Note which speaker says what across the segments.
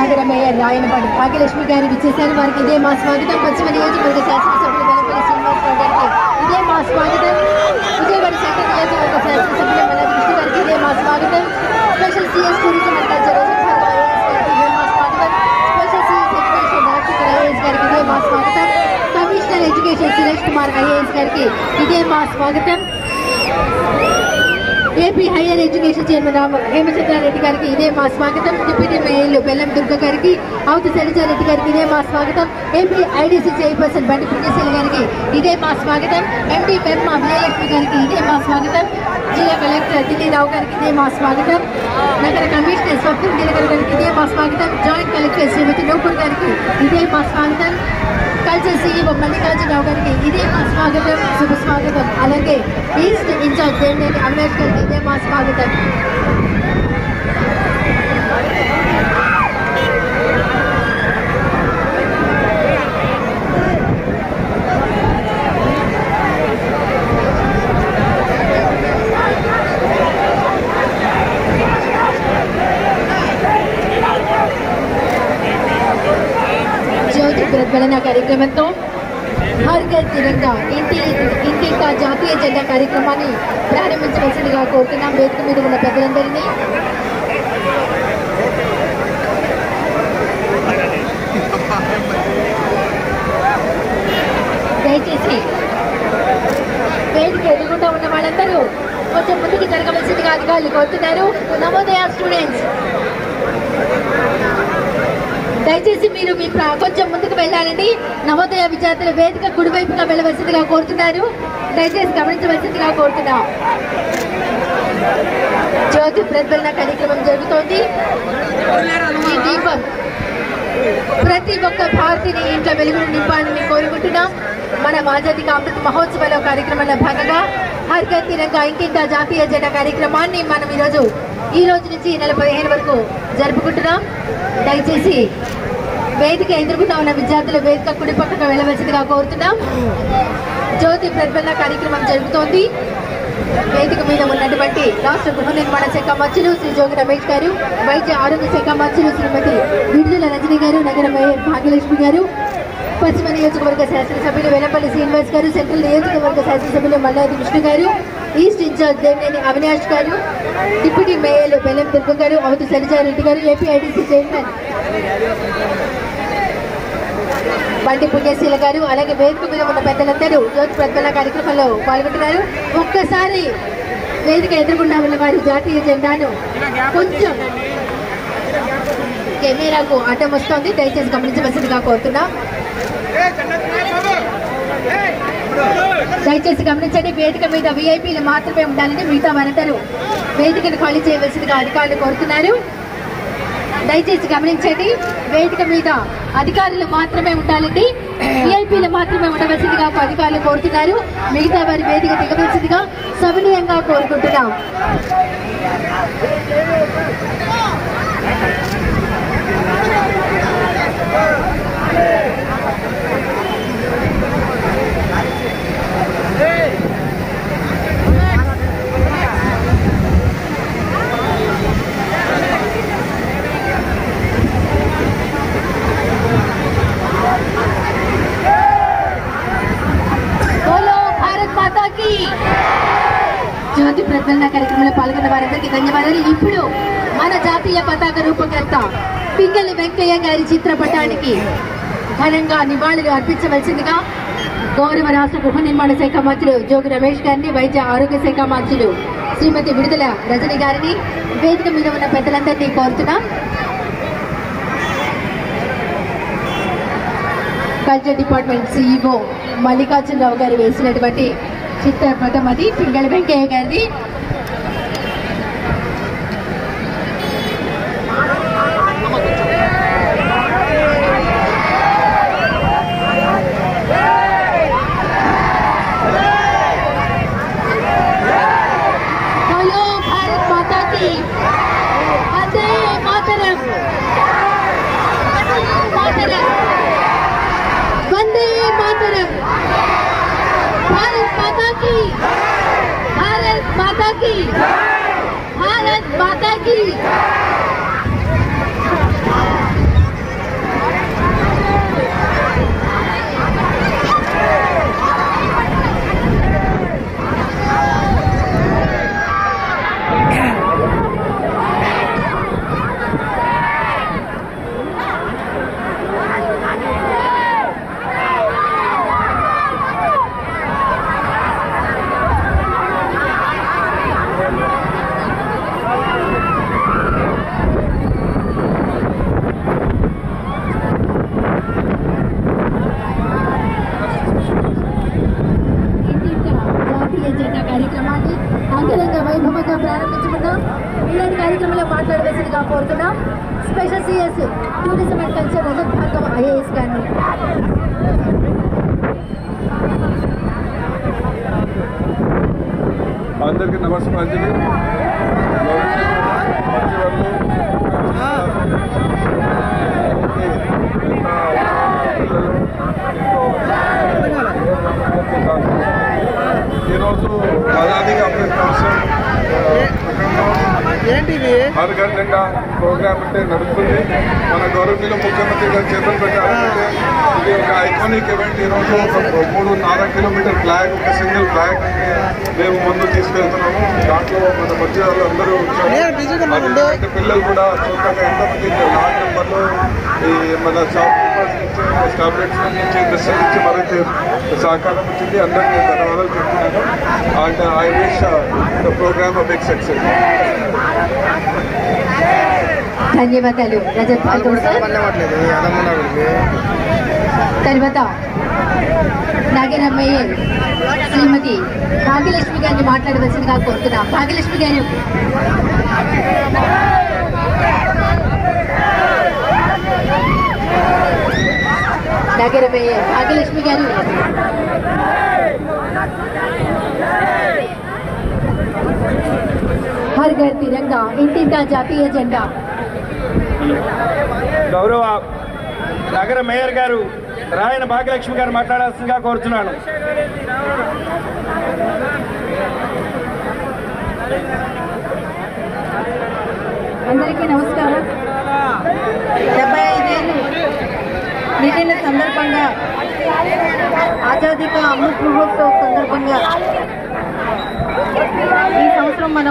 Speaker 1: నగర మేయర్ రాయనపాటి భాగ్యలక్ష్మి గారు విచ్చేశారు వారికి ఇదే మా స్వాగతం పశ్చిమ నియోజకవర్గ శాసనసభ్యులు వెలపల్లి శ్రీనివాస్ రావు గారికి ఇదే మా స్వాగతం విజయవాడ సెంట్రల్ నియోజకవర్గ శాసనసభ్యులు మల్లాది కృష్ణ గారికి ఇదే మా స్వాగతం special CS tourism and culture ఇదే మా స్వాగతం special CS education director IAS గారికి ఇదే మా స్వాగతం commissioner education Suresh Kumar IAS గారికి ఇదే మా స్వాగతం AP higher education chairman Rama Hemachandra Reddy గారికి ఇదే మా స్వాగతం డిప్యూటీ మేయర్లు బెల్లం దుర్గ గారికి అవుతు శైలజారెడ్డి గారికి ఇదే మా స్వాగతం ఏపీ ఐడీసీ చైర్పర్సన్ బండి పుణ్యశీల గారికి ఇదే మా స్వాగతం ఎండి పెర్మ విజయలక్ష్మి గారికి ఇదే మా స్వాగతం జిల్లా కలెక్టర్ దిల్లీరావు గారికి ఇదే మా స్వాగతం నగర కమిషనర్ స్వప్న దినకర్ గారికి ఇదే మా స్వాగతం జాయింట్ కలెక్టర్ శ్రీమతి నూపూర్ గారికి ఇదే మా స్వాగతం కల్చర్ సీఈఓ మల్లికార్జునరావు గారికి ఇదే మా స్వాగతం శుభ స్వాగతం అలాగే ఈస్ట్ ఇన్ఛార్జ్ దేవినేని అవినాష్ గారికి ఇదే మా స్వాగతం జ్యోతి ప్రజ్వలన కార్యక్రమంతో హర్ ఘర్ తిరంగా ఇంటి ఇంటింటా జాతీయ జెండా కార్యక్రమాన్ని ప్రారంభించవలసిందిగా కోరుతున్నాం వేదిక మీద ఉన్న పెద్దలందరినీ దయచేసి వేదిక ఎదుగుండా ఉన్న వాళ్ళందరూ కొంచెం ముందుకు జరగవలసిందిగా అధికారులు కోరుతున్నారు నవోదయ స్టూడెంట్స్ దయచేసి మీరు మీ ప్ర- కొంచెం ముందుకు వెళ్ళాలండి నవోదయ విద్యార్థులు వేదిక కుడివైపుగా వెళ్ళవలసిందిగా కోరుతున్నారు దయచేసి గమనించవలసిందిగా కోరుతున్నాం జ్యోతి ప్రజ్వలన కార్యక్రమం జరుగుతోంది ఈ దీపం ప్రతి ఒక్క భారతీయ ఇంట్లో వెలుగును నింపాలని కోరుకుంటున్నాం మన ఆజాదీ కా అమృత్ మహోత్సవాల కార్యక్రమంలో భాగంగా హర్ ఘర్ తిరంగా ఇంటింటా జాతీయ జెండా కార్యక్రమాన్ని మనం ఈరోజు ఈ రోజు నుంచి ఈ నెల పదిహేను వరకు జరుపుకుంటున్నాం దయచేసి వేదిక ఎదుర్కొంటా ఉన్న విద్యార్థులు వేదిక కుడి పక్కకు వెళ్ళవలసిందిగా కోరుతున్నాం జ్యోతి ప్రజ్వలన కార్యక్రమం జరుగుతోంది వేదిక మీద ఉన్నటువంటి రాష్ట్ర గృహ నిర్మాణ శాఖ మంత్రులు శ్రీ జోగి రమేష్ గారు వైద్య ఆరోగ్య శాఖ మంత్రులు శ్రీమతి విడుదల రజని గారు నగర మేయర్ భాగ్యలక్ష్మి గారు పశ్చిమ నియోజకవర్గ శాసనసభ్యులు వెలంపల్లి శ్రీనివాస్ గారు సెంట్రల్ నియోజకవర్గ శాసనసభ్యులు మల్లాది కృష్ణ గారు ఈస్ట్ ఇన్ఛార్జ్ దేవినేని అవినాష్ గారు డిప్యూటీ మేయర్లు బెల్లం దుర్గ గారు అవతు సరిజారెడ్డి గారు ఏపీఐడిసి చైర్మన్ బండి పుణ్యశీల గారు అలాగే వేదిక మీద ఉన్న పెద్దలందరూ జ్యోతి ప్రజ్వలన కార్యక్రమంలో పాల్గొంటున్నారు ఒక్కసారి వేదిక ఎదుర్కొండా ఉన్న వారి జాతీయ జెండాను కొంచెం కెమెరాకు అడ్డం వస్తోంది దయచేసి గమనించవలసిందిగా కోరుతున్నా దయచేసి గమనించండి వేదిక మీద విఐపీలు మాత్రమే ఉండాలని మిగతా వారందరూ వేదికను ఖాళీ చేయవలసిందిగా అధికారులు కోరుతున్నారు దయచేసి గమనించండి వేదిక మీద అధికారులు మాత్రమే ఉండాలండి విఐపీలు మాత్రమే ఉండవలసిందిగా అధికారులు కోరుతున్నారు మిగతా వారి వేదిక దిగవలసిందిగా సవినీయంగా కోరుకుంటున్నాం బోలో భారత్ మాతా కీ జ్యోతి ప్రజ్వలన కార్యక్రమంలో పాల్గొన్న వారందరికీ ధన్యవాదాలు ఇప్పుడు మన జాతీయ పతాక రూపకర్త పింగళి వెంకయ్య గారి చిత్రపటానికి ఘనంగా నివాళులు అర్పించవలసిందిగా గౌరవ రాష్ట్ర గృహ నిర్మాణ శాఖ మంత్రులు జోగి రమేష్ గారిని వైద్య ఆరోగ్య శాఖ మంత్రులు శ్రీమతి విడుదల రజని గారిని వేదిక మీద ఉన్న పెద్దలందరినీ కోరుతున్నాం కల్చర్ డిపార్ట్మెంట్ సిఇఓ మల్లికార్జునరావు గారు వేసినటువంటి చిత్రపటం అది పింగళి వెంకయ్య గారిది బోలో భారత్ మాతా కీ వందే మాతరం మాతరం వందే మాతరం భారత్ మాతా కీ భారత్ మాతా కీ భారత్ మాతా కీ CS tourism and culture Rajat Bhargav IAS గారిని
Speaker 2: అందరికీ నమస్కారాంజలి ఈరోజు ఆజాదీ అమృత్ మహోత్సవ్
Speaker 3: ఏంటిది
Speaker 2: హర్ ఘర్ జెండా ప్రోగ్రామ్ అంటే నడుస్తుంది మన గౌరవనీయులు ముఖ్యమంత్రి గారు చేపలు పెట్టారంటే ఇది ఒక ఐకానిక్ ఈవెంట్ ఈరోజు ఒక మూడున్నర కిలోమీటర్ ఫ్లాగ్ ఒక సింగిల్ ఫ్లాగ్ మేము ముందు తీసుకెళ్తున్నాము దాంట్లో మన మధ్య అందరూ
Speaker 3: నేను బిజీగా ఉన్నా ఉండు.
Speaker 2: అంటే పిల్లలు కూడా చూడగా ఎంతమంది లాట్ నెంబర్లో ఈ మన షాప్ కీపర్స్ నుంచి స్టాబ్లెట్స్ నుంచి ఇండస్ట్రీ నుంచి మరింత సహకారం వచ్చింది అందరికీ ధన్యవాదాలు చెప్తున్నాను and I wish the programme big success
Speaker 1: ధన్యవాదాలు రజత్
Speaker 3: వాళ్ళు
Speaker 1: భార్గవ్
Speaker 3: కూడా
Speaker 1: సార్
Speaker 3: కనపడలేదు అదమ్మన్నా
Speaker 1: తర్వాత నాగేనమ్మయ్య శ్రీమతి భాగ్యలక్ష్మి గారిని మాట్లాడవలసిందిగా కోరుతున్నాం భాగ్యలక్ష్మి గారు నాగేనమ్మయ్య భాగ్యలక్ష్మి గారు హర్ ఘర్ తిరంగా ఇంటింటా జాతీయ జెండా
Speaker 4: గౌరవ నగర మేయర్ గారు రాయన భాగ్యలక్ష్మి గారు మాట్లాడాల్సిందిగా కోరుతున్నాను
Speaker 1: అందరికీ నమస్కారం డెబ్బై ఐదేళ్ళు నిండిన సందర్భంగా ఆజాదీ కా అమృత్ మహోత్సవ్ సందర్భంగా ఈ సంవత్సరం మనం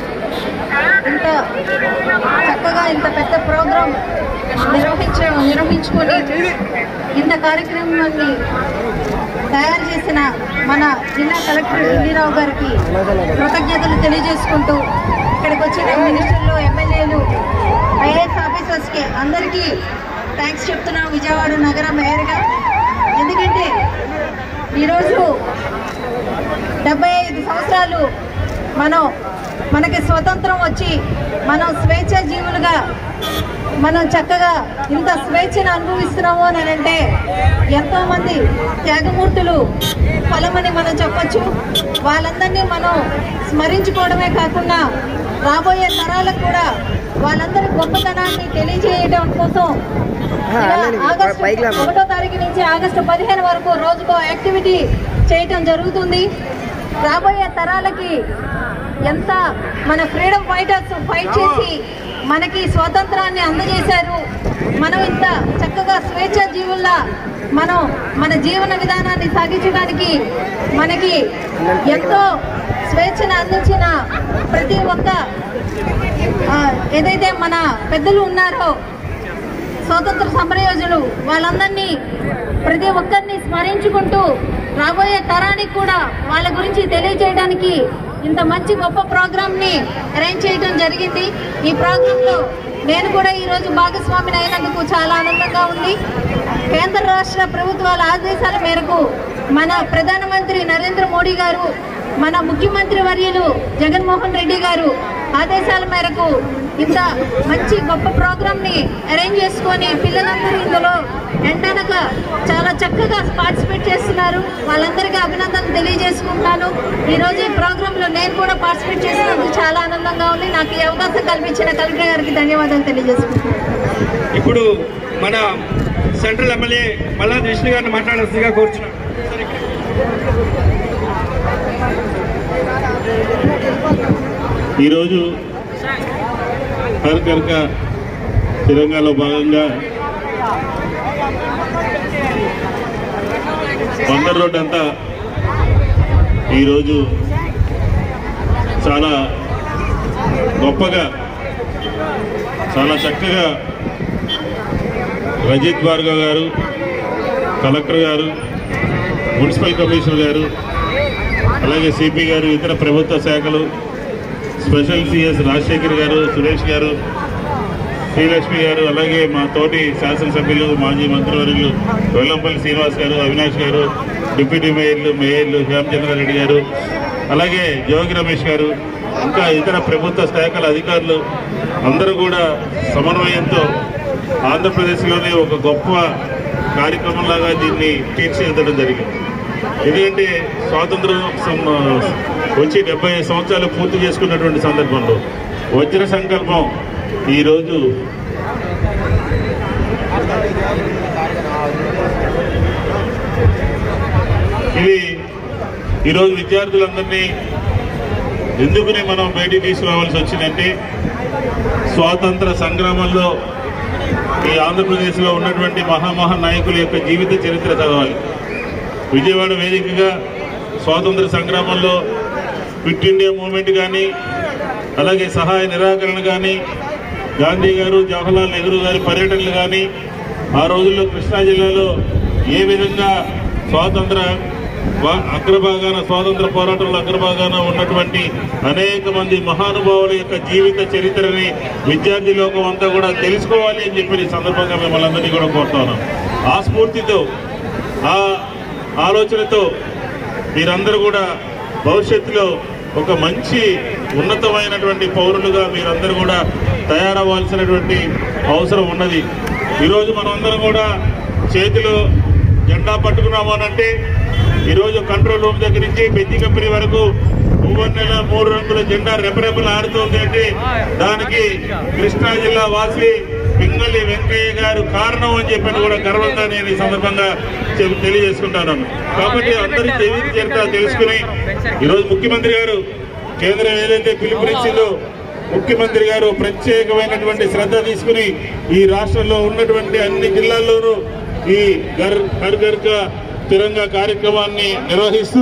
Speaker 1: ఇంత చక్కగా ఇంత పెద్ద ప్రోగ్రాం నిర్వహించ నిర్వహించుకొని ఇంత కార్యక్రమాన్ని తయారు చేసిన మన జిల్లా కలెక్టర్ ఢిల్లీరావు గారికి కృతజ్ఞతలు తెలియజేసుకుంటూ ఇక్కడికి వచ్చిన మినిస్టర్లు ఎమ్మెల్యేలు ఐఏఎస్ ఆఫీసర్స్కి అందరికీ థ్యాంక్స్ చెప్తున్నాం విజయవాడ నగర మేయర్గా ఎందుకంటే ఈరోజు డెబ్బై ఐదు సంవత్సరాలు మనం మనకి స్వతంత్రం వచ్చి మనం స్వేచ్ఛ జీవులుగా మనం చక్కగా ఇంత స్వేచ్ఛను అనుభవిస్తున్నాము అని అంటే ఎంతోమంది త్యాగమూర్తులు ఫలమని మనం చెప్పొచ్చు వాళ్ళందరినీ మనం స్మరించుకోవడమే కాకుండా రాబోయే తరాలకు కూడా వాళ్ళందరి గొప్పతనాన్ని తెలియజేయడం కోసం ఇలా
Speaker 3: అలానే
Speaker 1: ఆగస్టు
Speaker 3: పైకి లేపు.
Speaker 1: ఒకటో తారీఖు నుంచి ఆగస్టు పదిహేను వరకు రోజుకో యాక్టివిటీ చేయటం జరుగుతుంది రాబోయే తరాలకి ఎంత మన ఫ్రీడమ్ ఫైటర్స్ ఫైట్ చేసి మనకి స్వాతంత్రాన్ని అందజేశారు మనం ఇంత చక్కగా స్వేచ్ఛ జీవుల్లా మనం మన జీవన విధానాన్ని సాగించడానికి మనకి ఎంతో స్వేచ్ఛను అందించిన ప్రతి ఒక్క ఆ, ఏదైతే మన పెద్దలు ఉన్నారో స్వాతంత్ర సమరయోజులు వాళ్ళందరినీ ప్రతి ఒక్కరిని స్మరించుకుంటూ రాబోయే తరానికి కూడా వాళ్ళ గురించి తెలియజేయడానికి ఇంత మంచి గొప్ప ప్రోగ్రామ్ ని అరేంజ్ చేయడం జరిగింది ఈ ప్రోగ్రామ్ లో నేను కూడా ఈ రోజు భాగస్వామిని అయినందుకు చాలా ఆనందంగా ఉంది కేంద్ర రాష్ట్ర ప్రభుత్వాల ఆదేశాల మేరకు మన ప్రధానమంత్రి నరేంద్ర మోడీ గారు మన ముఖ్యమంత్రి వర్యులు జగన్మోహన్ రెడ్డి గారు ఆదేశాల మేరకు ఇంత మంచి గొప్ప ప్రోగ్రామ్ ని అరేంజ్ చేసుకొని పిల్లలందరూ ఇందులో ఎండనక చాలా చక్కగా పార్టిసిపేట్ చేస్తున్నారు వాళ్ళందరికీ అభినందనలు తెలియజేసుకుంటున్నాను ఈ రోజు ఈ ప్రోగ్రామ్ లో నేను కూడా పార్టిసిపేట్ చేసినందుకు చాలా ఆనందంగా ఉంది నాకు ఈ అవకాశం కల్పించిన కలెక్టర్ గారికి ధన్యవాదాలు తెలియజేసుకుంటున్నాను
Speaker 4: ఇప్పుడు మన సెంట్రల్ ఎమ్మెల్యే మల్లాది విష్ణు గారిని మాట్లాడాల్సిందిగా కోరుతున్నాను
Speaker 5: ఈరోజు హర్ కర్క తెలంగాణలో భాగంగా బందర్ రోడ్ అంతా ఈరోజు చాలా గొప్పగా చాలా చక్కగా రజిత్ భార్గవ్ గారు కలెక్టర్ గారు మున్సిపల్ కమిషనర్ గారు అలాగే సిపి గారు ఇతర ప్రభుత్వ శాఖలు స్పెషల్ సిఎస్ రాజశేఖర్ గారు సురేష్ గారు శ్రీలక్ష్మి గారు అలాగే మా తోటి శాసనసభ్యులు మాజీ మంత్రివర్యులు వెల్లంపల్లి శ్రీనివాస్ గారు అవినాష్ గారు డిప్యూటీ మేయర్లు మేయర్లు శ్యామచంద్రారెడ్డి గారు అలాగే జోగి రమేష్ గారు ఇంకా ఇతర ప్రభుత్వ శాఖల అధికారులు అందరూ కూడా సమన్వయంతో ఆంధ్రప్రదేశ్లోనే ఒక గొప్ప కార్యక్రమంలాగా దీన్ని తీర్చిదిద్దడం జరిగింది ఎందుకంటే స్వాతంత్రం సం- వచ్చి డెబ్బై సంవత్సరాలు పూర్తి చేసుకున్నటువంటి సందర్భంలో వజ్ర సంకల్పం ఈరోజు ఇది ఈరోజు విద్యార్థులందరినీ ఎందుకుని మనం బయటికి తీసుకురావాల్సి వచ్చిందంటే స్వాతంత్ర సంగ్రామంలో ఈ ఆంధ్రప్రదేశ్లో ఉన్నటువంటి మహామహా నాయకుల యొక్క జీవిత చరిత్ర చదవాలి విజయవాడ వేదికగా స్వాతంత్ర సంగ్రామంలో క్విట్ ఇండియా మూవ్మెంట్ కానీ అలాగే సహాయ నిరాకరణ కానీ గాంధీ గారు జవహర్లాల్ నెహ్రూ గారి పర్యటనలు కానీ ఆ రోజుల్లో కృష్ణా జిల్లాలో ఏ విధంగా స్వాతంత్ర వా- అగ్రభాగాన స్వాతంత్ర పోరాటంలో అగ్రభాగాన ఉన్నటువంటి అనేక మంది మహానుభావుల యొక్క జీవిత చరిత్రని విద్యార్థి లోకం అంతా కూడా తెలుసుకోవాలి అని చెప్పి ఈ సందర్భంగా మిమ్మల్ని అందరినీ కూడా కోరుతా ఉన్నాం ఆ స్ఫూర్తితో ఆ ఆలోచనతో మీరందరూ కూడా భవిష్యత్తులో ఒక మంచి ఉన్నతమైనటువంటి పౌరులుగా మీరందరూ కూడా తయారవ్వాల్సినటువంటి అవసరం ఉన్నది ఈరోజు మనమందరం కూడా చేతిలో జెండా పట్టుకున్నాము అని అంటే ఈరోజు కంట్రోల్ రూమ్ దగ్గర నుంచి బెంజి కంపెనీ వరకు మూడు నెల మూడు రంగుల జెండా రెపరెపలు ఆడుతుంది అంటే దానికి కృష్ణా జిల్లా వాసి పింగళి వెంకయ్య గారు కారణం అని చెప్పి కూడా గర్వంగా నేను ఈ సందర్భంగా చెప్- తెలియజేసుకుంటాను కాబట్టి అందరి జీవిత చరిత్ర తెలుసుకుని ఈరోజు ముఖ్యమంత్రి గారు కేంద్రం ఏదైతే పిలుపునిచ్చిందో ముఖ్యమంత్రి గారు ప్రత్యేకమైనటువంటి శ్రద్ధ తీసుకుని ఈ రాష్ట్రంలో ఉన్నటువంటి అన్ని జిల్లాల్లోనూ ఈ గర్ హర్ ఘర్ కా తిరంగా కార్యక్రమాన్ని నిర్వహిస్తూ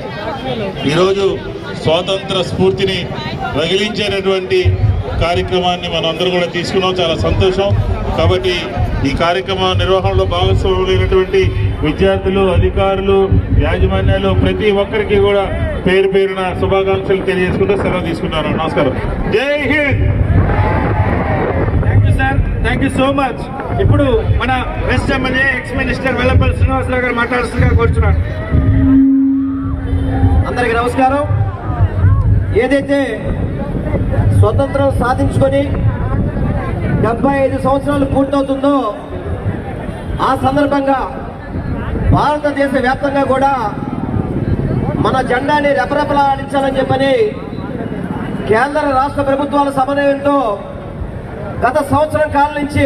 Speaker 5: ఈరోజు స్వాతంత్ర స్ఫూర్తిని రగిలించేటటువంటి కార్యక్రమాన్ని మనం అందరూ కూడా తీసుకున్నాం చాలా సంతోషం కాబట్టి ఈ కార్యక్రమ నిర్వహణలో భాగస్వాములైనటువంటి విద్యార్థులు అధికారులు యాజమాన్యాలు ప్రతి ఒక్కరికి కూడా పేరు పేరున శుభాకాంక్షలు తెలియజేసుకుంటూ సెలవు తీసుకున్నాను నమస్కారం జై Hind
Speaker 4: thank you sir thank you so much ఇప్పుడు మన west MLA ex minister Vellapalli Srinivasarao గారు మాట్లాడుతుందిగా కోరుతున్నాను
Speaker 3: అందరికి నమస్కారం ఏదైతే స్వతంత్రం సాధించుకొని డెబ్బై ఐదు సంవత్సరాలు పూర్తవుతుందో ఆ సందర్భంగా భారతదేశ వ్యాప్తంగా కూడా మన జెండాని రెపరెపలాడించాలని చెప్పని కేంద్ర రాష్ట్ర ప్రభుత్వాల సమన్వయంతో గత సంవత్సరం కాలం నుంచి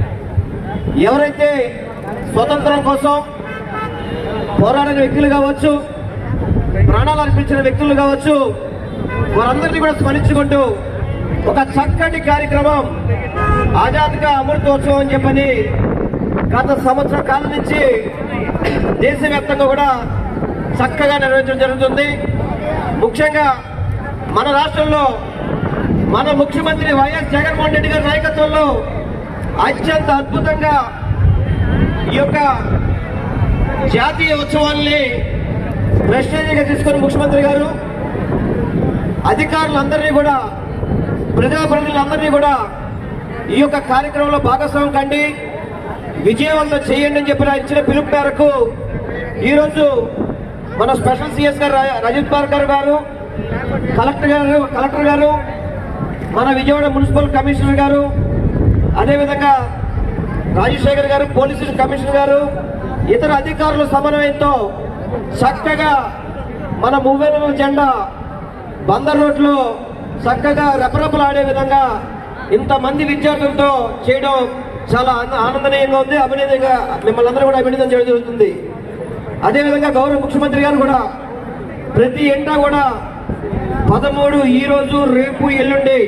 Speaker 3: ఎవరైతే స్వతంత్రం కోసం పోరాడిన వ్యక్తులు కావచ్చు ప్రాణాలు అర్పించిన వ్యక్తులు కావచ్చు వారందరినీ కూడా స్మరించుకుంటూ ఒక చక్కటి కార్యక్రమం ఆజాద్ కా అమృతోత్సవం అని చెప్పని గత సంవత్సరం కాలం నుంచి దేశవ్యాప్తంగా కూడా చక్కగా నిర్వహించడం జరుగుతుంది ముఖ్యంగా మన రాష్ట్రంలో మన ముఖ్యమంత్రి వైఎస్ జగన్మోహన్ రెడ్డి గారి నాయకత్వంలో అత్యంత అద్భుతంగా ఈ యొక్క జాతీయ ఉత్సవాల్ని ప్రెస్టేజ్గా తీసుకుని ముఖ్యమంత్రి గారు అధికారులందరినీ కూడా ప్రజాప్రతినిధులందరినీ కూడా ఈ యొక్క కార్యక్రమంలో భాగస్వామ్యం కండి విజయవంతం చేయండి అని చెప్పి ఆయన ఇచ్చిన పిలుపు మేరకు ఈరోజు మన స్పెషల్ సిఎస్ గారు రా- రజిత్ బార్కర్ గారు కలెక్టర్ గారు కలెక్టర్ గారు మన విజయవాడ మున్సిపల్ కమిషనర్ గారు అదేవిధంగా రాజశేఖర్ గారు పోలీసు కమిషనర్ గారు ఇతర అధికారుల సమన్వయంతో చక్కగా మన మూవేల జెండా బందర్ రోడ్లో చక్కగా రెపరెపలాడే విధంగా ఇంతమంది విద్యార్థులతో చేయడం చాలా ఆన- ఆనందనీయంగా ఉంది అభినందంగా మిమ్మల్ని అందరూ కూడా అభినందన చేయడం జరుగుతుంది అదేవిధంగా గౌరవ ముఖ్యమంత్రి గారు కూడా ప్రతి ఎంటా కూడా పదమూడు ఈ రోజు రేపు ఎల్లుండి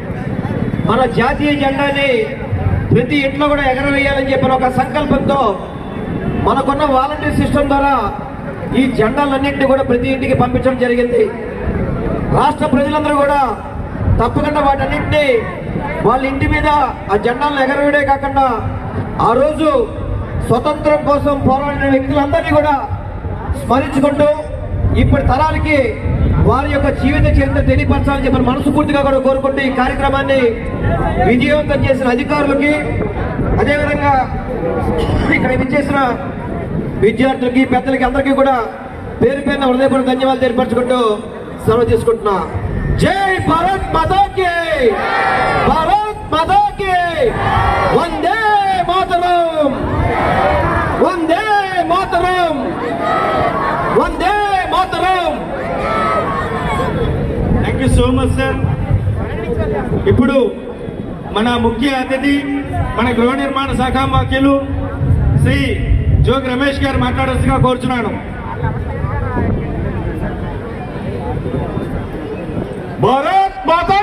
Speaker 3: మన జాతీయ జెండాని ప్రతి ఇంట్లో కూడా ఎగరవేయాలని చెప్పిన ఒక సంకల్పంతో మనకున్న వాలంటీర్ సిస్టమ్ ద్వారా ఈ జెండాలన్నింటినీ కూడా ప్రతి ఇంటికి పంపించడం జరిగింది రాష్ట్ర ప్రజలందరూ కూడా తప్పకుండా వాటన్నింటినీ వాళ్ళ ఇంటి మీద ఆ జెండాలను ఎగరవేయడే కాకుండా ఆ రోజు స్వతంత్రం కోసం పోరాడిన వ్యక్తులందరినీ కూడా స్మరించుకుంటూ ఇప్పటి తరాలకి వారి యొక్క జీవిత చరిత్ర తెలియపరచాలని చెప్పి మనస్ఫూర్తిగా కూడా కోరుకుంటూ ఈ కార్యక్రమాన్ని విజయవంతం చేసిన అధికారులకి అదేవిధంగా ఇక్కడ విచ్చేసిన విద్యార్థులకి పెద్దలకి అందరికీ కూడా పేరు పేరున హృదయపూర్వక ధన్యవాదాలు తెలియపరచుకుంటూ సెలవు తీసుకుంటున్నా జై భారత్ మాతాకి భారత్ మాతాకి Vande Mataram Vande Mataram Vande Mataram
Speaker 4: thank you so much sir ఇప్పుడు మన ముఖ్య అతిథి మన గృహ నిర్మాణ శాఖ వాక్యులు శ్రీ జోగి రమేష్ గారు మాట్లాడాల్సిందిగా కోరుచున్నాను
Speaker 5: భారత్ మాతా